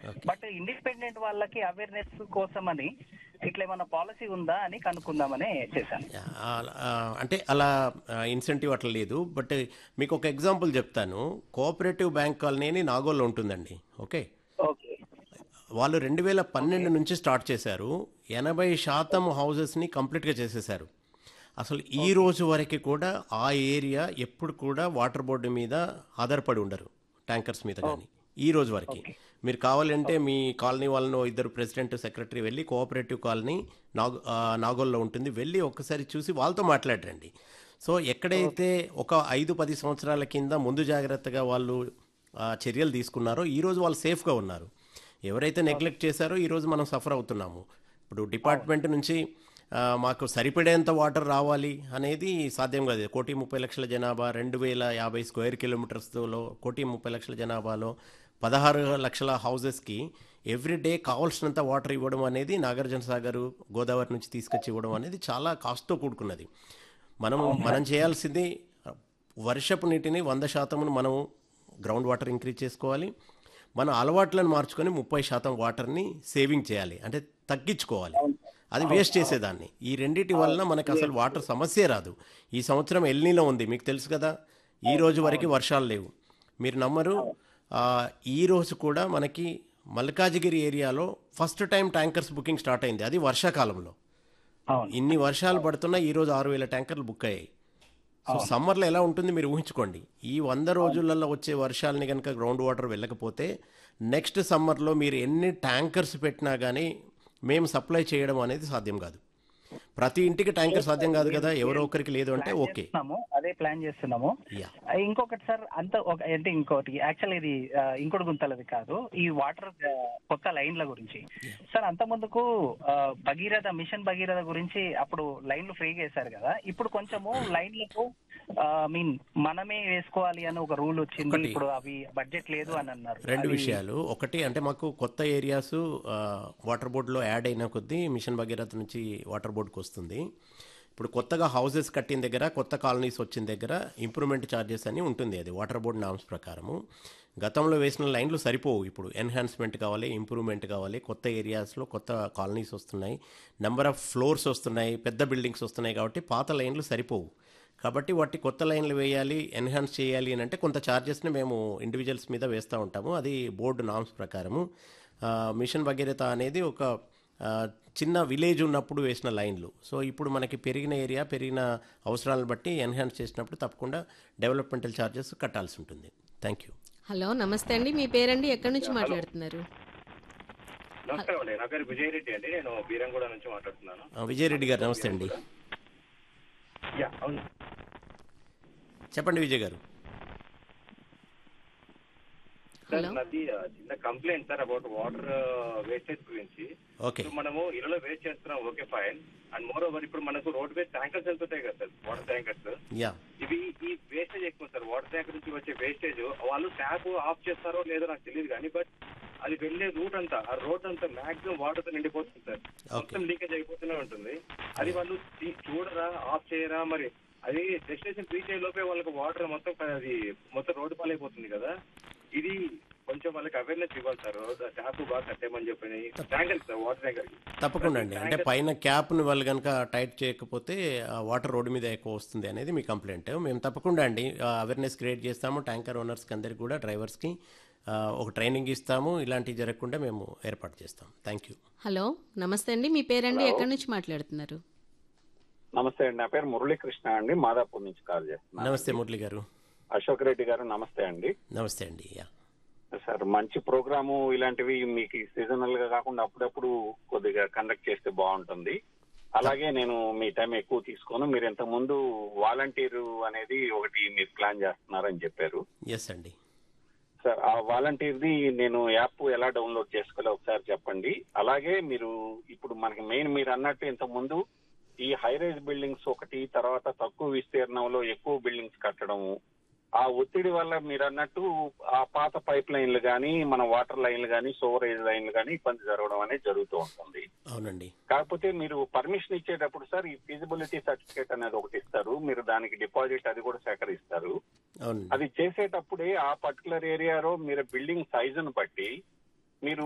But independent వాళ్ళకి awareness కోసమని ఇట్లా ఏమైనా పాలసీ ఉందా అని కనుక్కుందామని చేశాను యా, ఆ- ఆ, అంటే అలా ఇన్సెంటివ్ అట్లా లేదు బట్ మీకు ఒక ఎగ్జాంపుల్ చెప్తాను కోఆపరేటివ్ బ్యాంక్ కాలనీ అని నాగోల్లో ఉంటుందండి ఓకే ఓకే వాళ్ళు రెండు వేల పన్నెండు నుంచి స్టార్ట్ చేశారు ఎనభై శాతం హౌసెస్ని కంప్లీట్గా చేసేశారు అసలు ఈ రోజు వరకు కూడా ఆ ఏరియా ఎప్పుడు కూడా వాటర్ బోర్డు మీద ఆధారపడి ఉండరు ట్యాంకర్స్ మీద కానీ ఈ రోజు వరకు మీరు కావాలంటే మీ కాలనీ వాళ్ళను ఇద్దరు ప్రెసిడెంట్ సెక్రటరీ వెళ్ళి కోఆపరేటివ్ కాలనీ నాగ ఆ, నాగోల్లో ఉంటుంది వెళ్ళి ఒక్కసారి చూసి వాళ్ళతో మాట్లాడరండి సో ఎక్కడైతే ఒక ఐదు పది సంవత్సరాల కింద ముందు జాగ్రత్తగా వాళ్ళు ఆ, చర్యలు తీసుకున్నారో ఈ రోజు వాళ్ళు సేఫ్గా ఉన్నారు ఎవరైతే నెగ్లెక్ట్ చేశారో ఈరోజు మనం సఫర్ అవుతున్నాము ఇప్పుడు డిపార్ట్మెంట్ నుంచి ఆ, మాకు సరిపడేంత వాటర్ రావాలి అనేది సాధ్యం కాదు కోటి ముప్పై లక్షల జనాభా రెండు వేల యాభై స్క్వేర్ కిలోమీటర్స్లో కోటి ముప్పై లక్షల జనాభాలో పదహారు లక్షల హౌజెస్కి ఎవ్రీ డే కావాల్సినంత వాటర్ ఇవ్వడం అనేది నాగార్జున సాగర్ గోదావరి నుంచి తీసుకొచ్చి ఇవ్వడం అనేది చాలా కాస్ట్తో కూడుకున్నది మనం మనం చేయాల్సింది వర్షపు నీటిని వంద శాతమును మనం గ్రౌండ్ వాటర్ ఇంక్రీజ్ చేసుకోవాలి మన అలవాట్లను మార్చుకొని ముప్పై శాతం వాటర్ని సేవింగ్ చేయాలి అంటే తగ్గించుకోవాలి అది వేస్ట్ చేసేదాన్ని ఈ రెండింటి వలన మనకు అసలు వాటర్ సమస్యే రాదు ఈ సంవత్సరం ఎల్నీలో ఉంది మీకు తెలుసు కదా ఈ రోజు వరకు వర్షాలు లేవు మీరు నమ్మరు ఆ, ఈ రోజు కూడా మనకి మల్కాజిగిరి ఏరియాలో first time tankers booking start అయింది అది వర్షాకాలంలో అవును ఇన్ని వర్షాలు పడుతున్నా ఈ రోజు ఆరు వేల ట్యాంకర్లు బుక్ అయ్యాయి సో సమ్మర్లో ఎలా ఉంటుంది మీరు ఊహించుకోండి ఈ వంద రోజులలో వచ్చే వర్షాలని కనుక గ్రౌండ్ వాటర్ వెళ్ళకపోతే నెక్స్ట్ సమ్మర్లో మీరు ఎన్ని ట్యాంకర్స్ పెట్టినా కానీ మేము సప్లై చేయడం అనేది సాధ్యం కాదు ప్రతి ఇంటికి ట్యాంకర్ సాధ్యం కాదు కదా ఎవరో ఒకరికి లేదు అంటే ఓకే చేస్తున్నాము అదే ప్లాన్ చేస్తున్నాము యా ఆ, ఇంకొకటి సార్ అంత ఒక అంటే ఇంకోటి యాక్చువల్ ఇది ఆ, ఇంకోటి గుంతలది కాదు ఈ వాటర్ ఆ, కొత్త లైన్ల గురించి సార్ అంత ముందుకు ఆ, భగీరథ మిషన్ భగీరథ గురించి అప్పుడు లైన్లు ఫ్రీగా వేశారు కదా ఇప్పుడు కొంచెము లైన్లకు మీన్ మనమే వేసుకోవాలి అని ఒక రూల్ వచ్చింది ఒకటి. ఇప్పుడు అవి బడ్జెట్ లేదు అని అన్నారు రెండు అది- విషయాలు ఒకటి అంటే మాకు కొత్త ఏరియాస్ వాటర్ బోర్డులో యాడ్ అయిన కొద్దీ మిషన్ భగీరథ నుంచి వాటర్ బోర్డుకి వస్తుంది ఇప్పుడు కొత్తగా హౌసెస్ కట్టిన దగ్గర కొత్త కాలనీస్ వచ్చిన దగ్గర ఇంప్రూవ్మెంట్ ఛార్జెస్ అని ఉంటుంది అది వాటర్ బోర్డ్ నామ్స్ ప్రకారము గతంలో వేసిన లైన్లు సరిపోవు ఇప్పుడు ఎన్హాన్స్మెంట్ కావాలి ఇంప్రూవ్మెంట్ కావాలి కొత్త ఏరియాస్లో కొత్త కాలనీస్ వస్తున్నాయి నెంబర్ ఆఫ్ ఫ్లోర్స్ వస్తున్నాయి పెద్ద బిల్డింగ్స్ వస్తున్నాయి కాబట్టి పాత లైన్లు సరిపోవు కాబట్టి వాటి కొత్త లైన్లు వేయాలి ఎన్హాన్స్ చేయాలి అని అంటే కొంత ఛార్జెస్ని మేము ఇండివిజువల్స్ మీద వేస్తూ ఉంటాము అది బోర్డు నామ్స్ ప్రకారము ఆ, మిషన్ భగీరథ అనేది ఒక ఆ, చిన్న విలేజ్ ఉన్నప్పుడు వేసిన లైన్లు సో ఇప్పుడు మనకి పెరిగిన ఏరియా పెరిగిన అవసరాలను బట్టి ఎన్హాన్స్ చేసినప్పుడు తప్పకుండా డెవలప్మెంటల్ ఛార్జెస్ కట్టాల్సి ఉంటుంది థ్యాంక్ యూ హలో నమస్తే అండి మీ పేరండి ఎక్కడి నుంచి మాట్లాడుతున్నారు నమస్కారం అండి నా పేరు విజయ్ రెడ్డి అండి నేను బీరంగూడ నుంచి మాట్లాడుతున్నాను ఆ, విజయరెడ్డి గారు నమస్తే అండి యా అవును చెప్పండి విజయ్ గారు సార్ హలో నాది ఆ, చిన్న complaint sir about water wastage గురించి ఓకే ఇప్పుడు మనము ఇళ్ళలో వేస్ట్ చేస్తున్నాం okay fine and moreover ఇప్పుడు మనకు రోడ్ వేస్ట్ ట్యాంకర్స్ వెళ్తుంటాయి కదా సార్ వాటర్ ట్యాంకర్స్ యా ఇవి ఈ వేస్టేజ్ ఎక్కువ సార్ వాటర్ ట్యాంకర్ నుంచి వచ్చే వేస్టేజ్ వాళ్ళు ట్యాప్ ఆఫ్ చేస్తారో లేదో నాకు తెలియదు కానీ బట్ అది వెళ్ళే రూట్ అంతా ఆ రోడ్ అంతా మాక్సిమం వాటర్ తో నిండిపోతుంది సార్ మొత్తం లీకేజ్ అయిపోతూనే ఉంటుంది అది వాళ్ళు తీ- చూడరా ఆఫ్ చేయరా మరి అది డెస్టినేషన్ రీచ్ అయ్యే లోపే వాళ్ళకి వాటర్ మొత్తం క- అది మొత్తం రోడ్డు పాలైపోతుంది కదా ఇది కొంచెం వాళ్ళకి అవేర్నెస్ ఇవ్వాలి సార్ ట్యాప్ బాగా కట్టేయమని చెప్పని ట్యాంకర్ సార్ వాటర్ ట్యాంకర్ తప్పకుండా అండి అంటే పైన క్యాప్ని వాళ్ళు కనుక టైట్ చేయకపోతే ఆ వాటర్ రోడ్డు మీద ఎక్కువ వస్తుంది అనేది మీ కంప్లైంట్ మేము తప్పకుండా అండి అవేర్నెస్ క్రియేట్ చేస్తాము ట్యాంకర్ ఓనర్స్కి అందరికి కూడా డ్రైవర్స్కి ఆ, ఒక ట్రైనింగ్ ఇస్తాము ఇలాంటివి జరగకుండా మేము ఏర్పాటు చేస్తాం థ్యాంక్ యూ హలో నమస్తే అండి మీ పేరండి ఎక్కడి నుంచి మాట్లాడుతున్నారు నమస్తే అండి నా పేరు మురళీకృష్ణ అండి మాదాపూర్ నుంచి కాల్ చేస్తున్నాను నమస్తే మురళి గారు అశోక్ రెడ్డి గారు నమస్తే అండి నమస్తే అండి యా సార్ మంచి ప్రోగ్రాము ఇలాంటివి మీకు సీజనల్ గా కాకుండా అప్పుడప్పుడు కొద్దిగా కండక్ట్ చేస్తే బాగుంటుంది అలాగే నేను మీ టైం ఎక్కువ తీసుకోను మీరు ఇంత ముందు వాలంటీర్ అనేది ఒకటి మీరు ప్లాన్ చేస్తున్నారని చెప్పారు ఎస్ అండి సార్ ఆ వాలంటీర్ది నేను యాప్ ఎలా డౌన్లోడ్ చేసుకోవాలో ఒకసారి చెప్పండి అలాగే మీరు ఇప్పుడు మనకి మెయిన్ మీరు అన్నట్టు ఇంత ముందు ఈ హై రైజ్ బిల్డింగ్స్ ఒకటి తర్వాత తక్కువ విస్తీర్ణంలో ఎక్కువ బిల్డింగ్స్ కట్టడము ఆ ఒత్తిడి వల్ల మీరు అన్నట్టు ఆ పాత పైప్ లైన్లు కానీ మన వాటర్ లైన్లు కానీ సోవరేజ్ లైన్లు కానీ ఇబ్బంది జరగడం అనేది జరుగుతూ ఉంటుంది అవునండి కాకపోతే మీరు పర్మిషన్ ఇచ్చేటప్పుడు సార్ ఈ ఫీజిబిలిటీ సర్టిఫికేట్ అనేది ఒకటి ఇస్తారు మీరు దానికి డిపాజిట్ అది కూడా సేకరిస్తారు అవునండి అది చేసేటప్పుడే ఆ పర్టికులర్ ఏరియాలో మీరు బిల్డింగ్ సైజును బట్టి మీరు